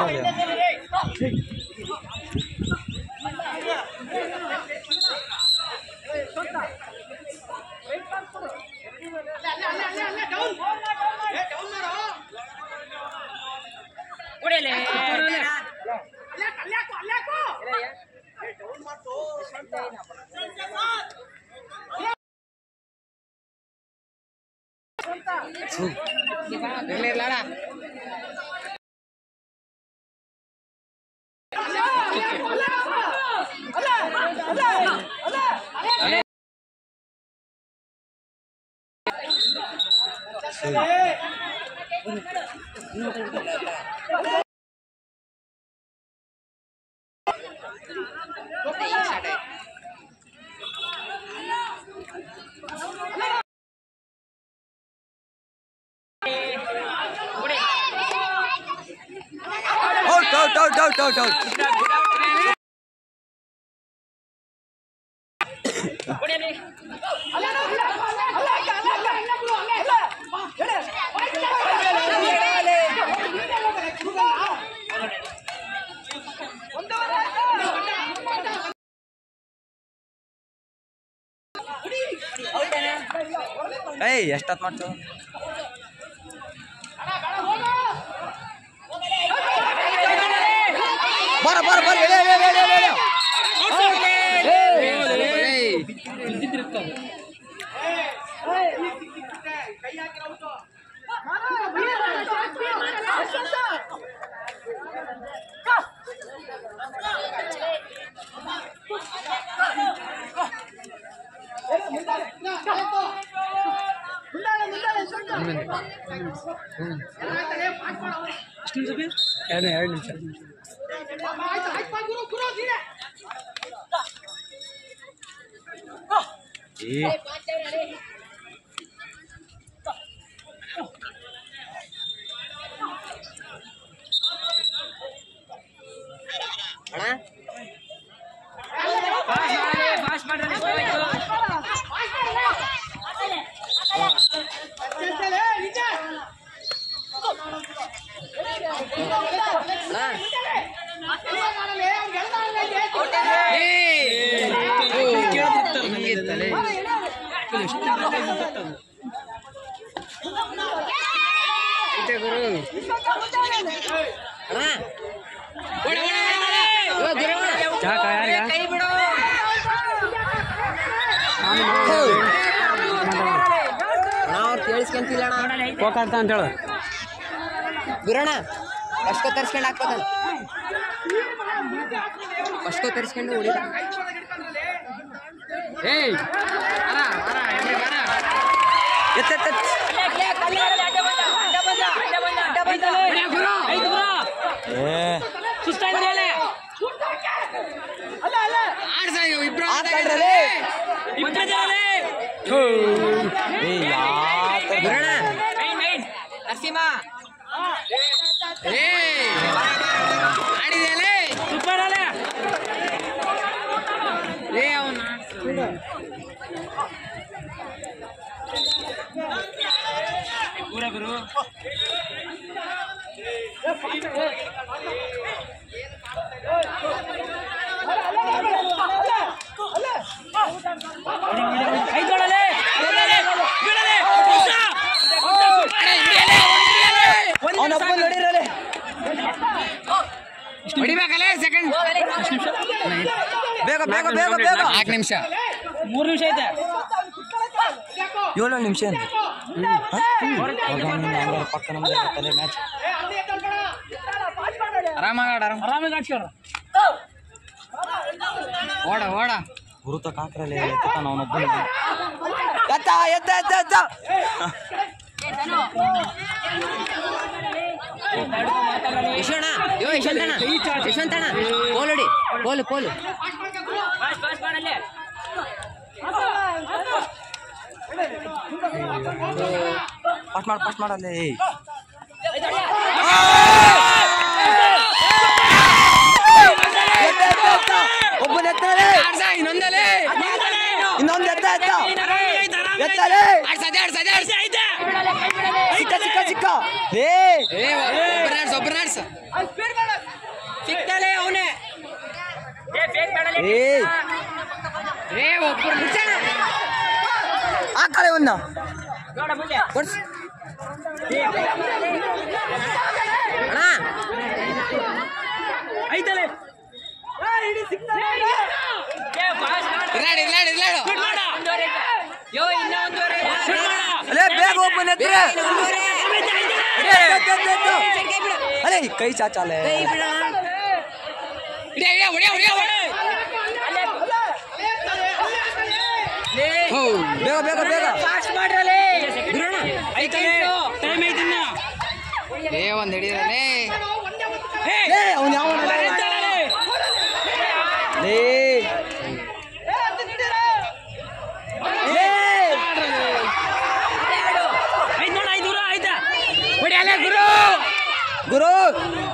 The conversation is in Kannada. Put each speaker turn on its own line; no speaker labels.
ಬಿಡಲ್ಲ out out out out out out ಏಯ್ ಎಷ್ಟೊತ್ತು ಮಾಡ್ತು ಬರ ಬರ ಬರ ಎಳೆ ಎಳೆ ಎಳೆ ಎಳೆ ಎಳೆ ಎರಡು ಎರಡು ನಿಮಿಷ ಏ ಚಾಕ ಯಾರಿಗ
ನಾವು ಕೇಳಿಸ್ಕೊಂತಿಲ್ಲ
ಹೋಗ್ತಾ ಅಂತ ಹೇಳು
ಗುರಣ ಕಸ್ಕೊ ತರ್ಸ್ಕೊಂಡು ಹಾಕ್ಬೇಕಲ್ಲ ಕಸ್ಕೊ ತರ್ಸ್ಕೊಂಡು ಹೊಡಿದ
ಏಯ್ ಎತ್ತ ಎತ್ತ ಏ ಆಡ್ತಾಳ್ರಲೇ. ಹೋ. ಏ ಯಾಕ
ಗುರಣ
ನರಸಿಂಹ ಆಡಿದೆಯಲ್ಲೇ ಸೂಪರ್ ಅಲ್ಲ ಏ ಅವನ ಪೂರ ಗುರು ಕೈ ತೊಳಲೆ ಬಿಡಲೆ
ಅವನೊಬ್ಬ ನೋಡಿರಲೇ
ಹೊಡಿಬೇಕಲ್ಲೇ ಸೆಕೆಂಡ್
ಬೇಗ ಬೇಗ ಬೇಗ ಬೇಗ
ನಾಲ್ಕು ನಿಮಿಷ ಮೂರು ನಿಮಿಷ ಐತೆ
ಏಳು ನಿಮಿಷ ಅಂದೆ ಪಕ್ಕ ನಮ್ದು ತಲೆ ಮ್ಯಾಚ್
ಆರಾಮಾಗ ಆರಾಮ ಆರಾಮಾಗಿ ಆಡ್ಸ್ಕೊಳ ಓಡ ಓಡ
ಗುರುತ ಕಾಕ್ರಲ್ಲಿ ಎತ್ತಾನ ಅವನೊಬ್ಬ ಎತ್ತ ಎತ್ತ ಎತ್ತ ಎತ್ತ
ಯಶೋಣ ಯೋ ಯಶವಂತಣ್ಣ ಯಶವಂತಣ್ಣ ಪೋಲ್ ಹೊಡಿ ಪೋಲು ಪೋಲು
ಪಾಸ್ ಮಾಡು ಪಾಸ್ ಮಾಡಲ್ಲೇ ಏಯ್ ಎತ್ತ, ಎತ್ತ, ಎತ್ತ. ಒಬ್ಬನ ಎತ್ತಲೇ
ಇನ್ನೊಂದಲೇ
ಇನ್ನೊಂದು ಎತ್ತ ಎತ್ತ ಎತ್ತಲೇ
ಆಡ್ಸದೆ ಆಡ್ಸದೆ ಆಡ್ಸ ಐತೆ
ಸಿಕ್ಕ ಸಿಕ್ಕ ಸಿಕ್ಕ ಏ
ಏ ಒಬ್ಬರ ಆಡ್ಸ ಒಬ್ಬರ ಆಡ್ಸ
ಸಿಕ್ತಲೆ ಅವನೇ
ಏ
ಏ ಒಬ್ಬರು
ಮುಚ್ಚಣ
ಆ ಕಡೆ ಒಂದ ಕೊಡ್ಸ್
ಅಣ್ಣ
ಇರ್ಲಾಡಿ ಇರ್ಲಾಡಿ ಇರ್ಲಾಡು
ಯೋ ಇನ್ನ ಒಂದೂವರೆ
ಅಲ್ಲೇ ಬೇಗ ಓಪನ್ ಎದ್ರೆ ಅಲ್ಲೇ ಕೈ ಚಾಚಾಲೆ
ಕೈ ಬಿಡಣ
ಇಡಿಯ ಇಡಿಯ ಹೊಡಿಯ ಹೊಡಿಯ ಹೋ
ಬೇಗ ಬೇಗ ಬೇಗ
ಬಿಡೋಣ
ಏ ಒಂದ್ ಹಿಡಿದ್ರೆ
ಏ ಅವ್ನು ಯಾವ ಲೇ ಏ
ಹೊಡಿಯಲ್ಲ ಗುರು
ಗುರು